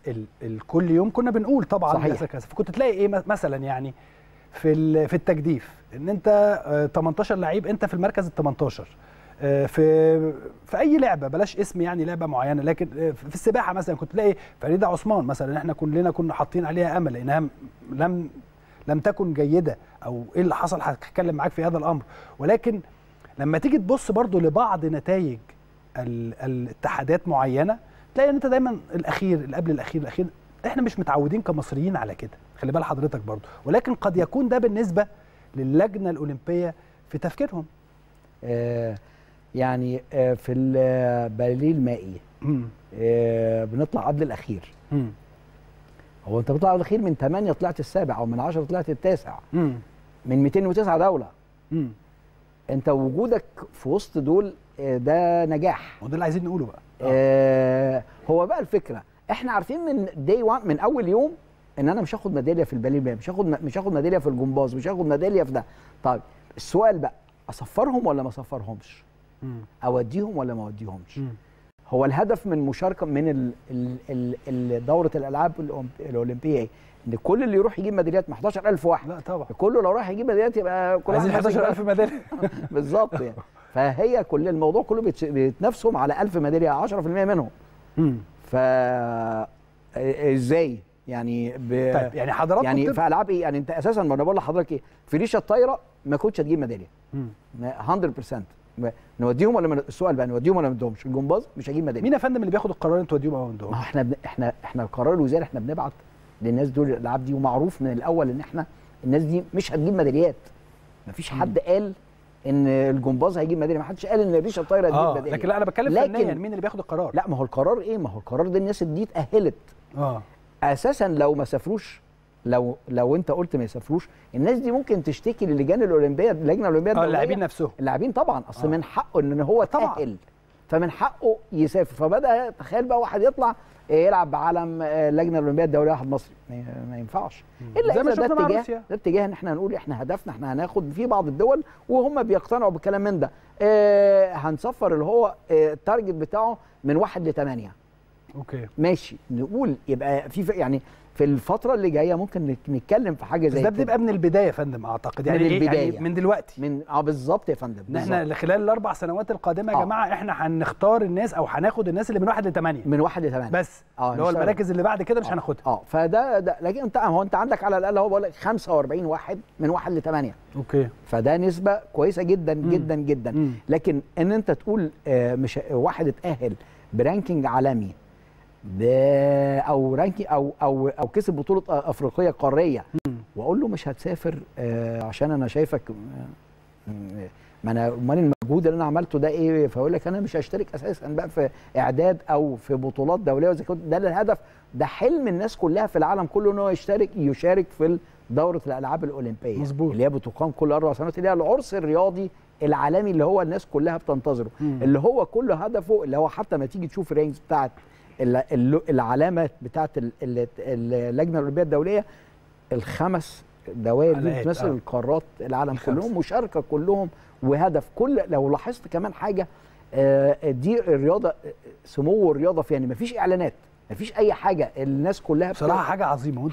ال ال كل يوم كنا بنقول طبعا صحيح. كذا كذا فكنت تلاقي ايه م- مثلا يعني في ال- في التجديف ان انت آه، 18 لعيب انت في المركز ال 18 آه، في في اي لعبه بلاش اسم يعني لعبه معينه لكن آه، في السباحه مثلا كنت تلاقي فريده عثمان مثلا احنا كلنا كنا حاطين عليها امل لانها م- لم لم تكن جيده او ايه اللي حصل هتكلم معاك في هذا الامر ولكن لما تيجي تبص برضو لبعض نتائج ال- الاتحادات معينه تلاقي ان انت دايما الاخير اللي قبل الاخير الاخير احنا مش متعودين كمصريين على كده خلي بال حضرتك برضو ولكن قد يكون ده بالنسبه للجنه الاولمبيه في تفكيرهم آه يعني آه في البليل المائي مم. آه بنطلع قبل الاخير مم. هو انت بتطلع قبل الاخير من 8 طلعت السابع او من 10 طلعت التاسع مم. من 209 دوله مم. انت وجودك في وسط دول آه، ده نجاح وده اللي عايزين نقوله بقى آه. آه هو بقى الفكره احنا عارفين من داي 1 من اول يوم ان انا مش هاخد ميداليه في الباليه الباقي، مش هاخد مش هاخد ميداليه في الجمباز مش هاخد ميداليه في ده طيب السؤال بقى اصفرهم ولا ما اصفرهمش مم. اوديهم ولا ما اوديهمش مم. هو الهدف من مشاركه من ال ال ال ال دوره الالعاب الأولمب- الاولمبيه ايه ان كل اللي يروح يجيب ميداليات ما 11000 واحد لا طبعا كله لو راح يجيب ميداليات يبقى كل عايزين واحد ماسك 11000 ميداليه بالظبط يعني فهي كل الموضوع كله بيتس- بيتنافسوا على 1000 ميداليه 10% منهم مم. ف ازاي يعني ب... طيب يعني حضراتكم يعني بتبقى- في العاب ايه يعني انت اساسا ما انا بقول لحضرتك ايه في ريشه الطايره ما كنتش هتجيب ميداليه مم. 100% ما- نوديهم ولا ما السؤال بقى نوديهم ولا ما ندهمش الجمباز مش هجيب ميداليه مين يا فندم اللي بياخد القرار انتوا توديهم او ما عندهم هو احنا بن... احنا احنا القرار الوزاري احنا بنبعت للناس دول الالعاب دي ومعروف من الاول ان احنا الناس دي مش هتجيب ميداليات مفيش حد قال ان الجمباز هيجيب ميداليه ما حدش قال ان الريشه الطايره هتجيب اه ميداليه لكن لا انا بتكلم لكن- فنيا مين اللي بياخد القرار لا ما هو القرار ايه ما هو القرار ده الناس دي اتاهلت اه اساسا لو ما سافروش لو لو انت قلت ما يسافروش الناس دي ممكن تشتكي للجان الاولمبيه اللجنه الاولمبيه اه الدولية. اللاعبين نفسهم اللاعبين طبعا اصل آه. من حقه ان هو طبعاً. تاهل فمن حقه يسافر فبدا تخيل بقى واحد يطلع يلعب بعلم آه، اللجنه الاولمبيه الدوليه واحد مصري ما ما ينفعش الا زي ما اذا ده شفنا مع اتجاه روسيا. ده اتجاه ان احنا هنقول احنا هدفنا احنا هناخد في بعض الدول وهم بيقتنعوا بالكلام من ده آه هنصفر اللي هو آه، التارجت بتاعه من واحد لثمانيه اوكي ماشي نقول يبقى في ف- يعني في الفتره اللي جايه ممكن نك- نتكلم في حاجه بس زي ده كده. بتبقى من البدايه يا فندم اعتقد يعني من إيه؟ البداية. يعني من دلوقتي من اه بالظبط يا فندم ان احنا بالظبط. خلال الاربع سنوات القادمه يا آه. جماعه احنا هنختار الناس او هناخد الناس اللي من واحد لثمانيه من واحد لثمانيه بس آه، اللي هو نشتغل. المراكز اللي بعد كده مش هناخدها اه فده ده لكن انت هو انت عندك على الاقل هو بقول لك 45 واحد من واحد لثمانيه اوكي فده نسبه كويسه جدا جدا جدا مم. لكن ان انت تقول آه، مش واحد اتاهل برانكينج عالمي ب او رانكينج او او او كسب بطوله افريقيه قاريه واقول له مش هتسافر آه، عشان انا شايفك آه، ما انا امال المجهود اللي انا عملته ده ايه فيقول لك انا مش هشترك اساسا بقى في اعداد او في بطولات دوليه وزي كده ده الهدف ده حلم الناس كلها في العالم كله ان هو يشترك يشارك في دوره الالعاب الاولمبيه مظبوط. اللي هي بتقام كل اربع سنوات اللي هي العرس الرياضي العالمي اللي هو الناس كلها بتنتظره مم. اللي هو كل هدفه اللي هو حتى ما تيجي تشوف الرينجز بتاعت ال- ال- العلامات بتاعت ال- ال- اللجنه الاولمبيه الدوليه الخمس دوائر دي حلقات، بتمثل آه. القارات العالم الخمس. كلهم مشاركه كلهم وهدف كل لو لاحظت كمان حاجه آه، دي الرياضه آه، سمو الرياضه فيها يعني مفيش اعلانات مفيش اي حاجه الناس كلها بصراحه بتبقى- حاجه عظيمه وانتوا